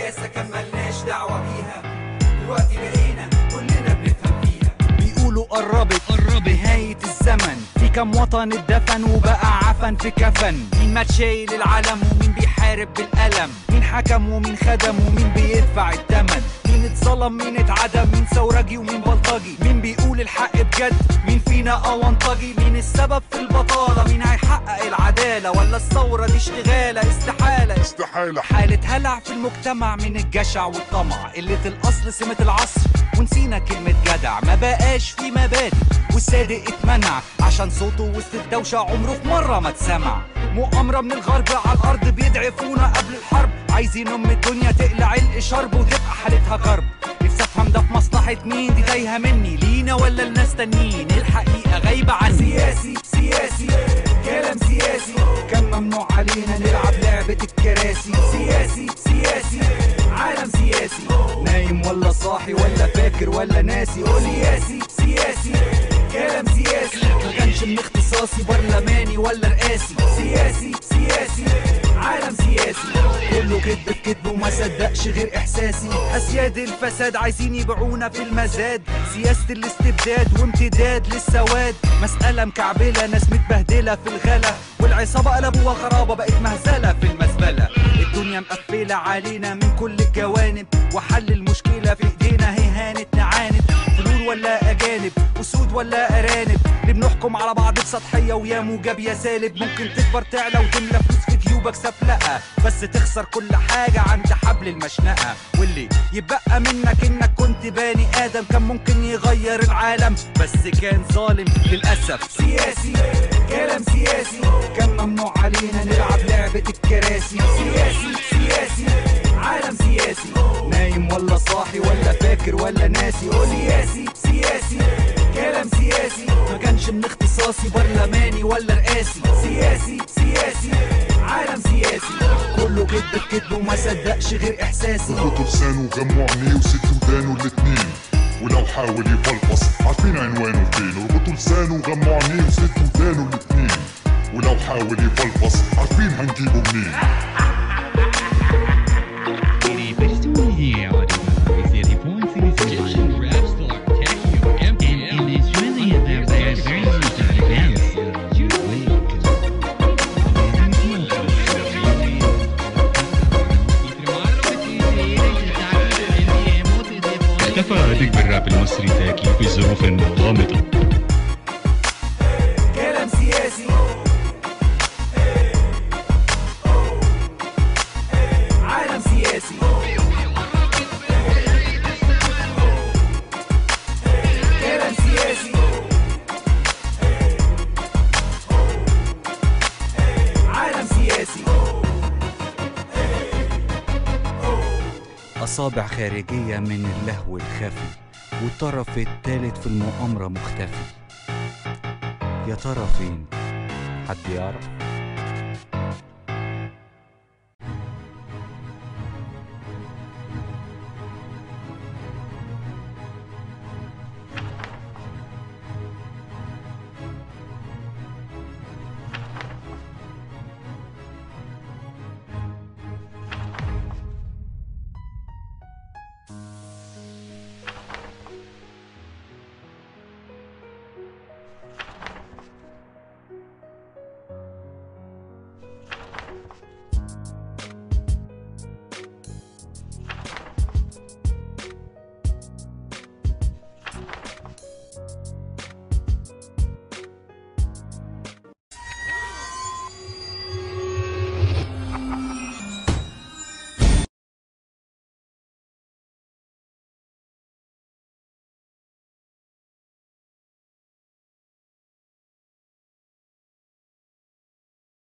السياسة كان ملناش دعوة بيها دلوقتي بقينا كلنا بنفهم فيها بيقولوا قربت قرب نهاية الزمن في كم وطن اتدفن وبقى عفن في كفن مين مات شايل العلم ومين بيحارب بالقلم مين حكم ومين خدم ومين بيدفع الثمن مين اتظلم مين اتعدم مين ثورجي ومين بلطجي مين بيقول الحق بجد مين فينا اونطجي مين السبب في البطالة مين هيحقق العدالة ولا الثورة دي اشتغالة استحالة استحالة حالة هلع في المجتمع من الجشع والطمع قلة الأصل سمة العصر ونسينا كلمة جدع ما بقاش في مبادئ والصادق اتمنع عشان صوته وسط الدوشة عمره في مرة ما اتسمع مؤامرة من الغرب على الأرض بيضعفونا قبل الحرب عايزين أم الدنيا تقلع علق شرب وتبقى حالتها كرب نفسي افهم ده في مصلحة مين دي تايهة مني لينا ولا لناس تانيين الحقيقة غايبة عني سياسي سياسي كلام سياسي كان ممنوع علينا نلعب لعبة الكراسي سياسي سياسي عالم سياسي نايم ولا صاحي ولا فاكر ولا ناسي قولي سياسي سياسي كلام سياسي ما كانش من اختصاصي برلماني ولا رئاسي سياسي سياسي عالم سياسي كله كدب في كدب وما صدقش غير احساسي اسياد الفساد عايزين يبيعونا في المزاد سياسة الاستبداد وامتداد للسواد مسألة مكعبلة ناس متبهدلة في الغلا والعصابة قلبوها خرابة بقت مهزلة في المزبلة الدنيا مقفلة علينا من كل الجوانب وحل المشكلة في ايدينا هي هانت نعاند فلول ولا اجانب اسود ولا ارانب اللي بنحكم على بعض بسطحية ويا موجب يا سالب ممكن تكبر تعلى وتملى فلوس في جيوبك سفلقة بس تخسر كل حاجة عند حبل المشنقة واللي يبقى منك انك كنت بني ادم كان ممكن يغير العالم بس كان ظالم للاسف سياسي كلام سياسي كان ممنوع علينا نلعب لعبة الكراسي سياسي سياسي عالم سياسي نايم ولا صاحي ولا فاكر ولا ناسي قولي سياسي سياسي كلام سياسي ما كانش من اختصاصي برلماني ولا رئاسي سياسي سياسي عالم سياسي كله كدب في كدب وما صدقش غير احساسي اربطوا لسانه وغموا عينيه وست ودانه الاتنين ولو حاول يفلفص عارفين عنوانه فين اربطوا لسانه وغموا عينيه وست ودانه الاتنين ولو حاول يفلفص عارفين هنجيبه منين Egyptian rap star Techno MPM And it's really about that very much depends. احتفى عادق بالراب المصري تاكي في ظروف غامضة كلام سياسي عالم سياسي كلام سياسي عالم سياسي أصابع خارجية من اللهو الخفي والطرف التالت في المؤامرة مختفي يا ترى فين؟ حد يعرف؟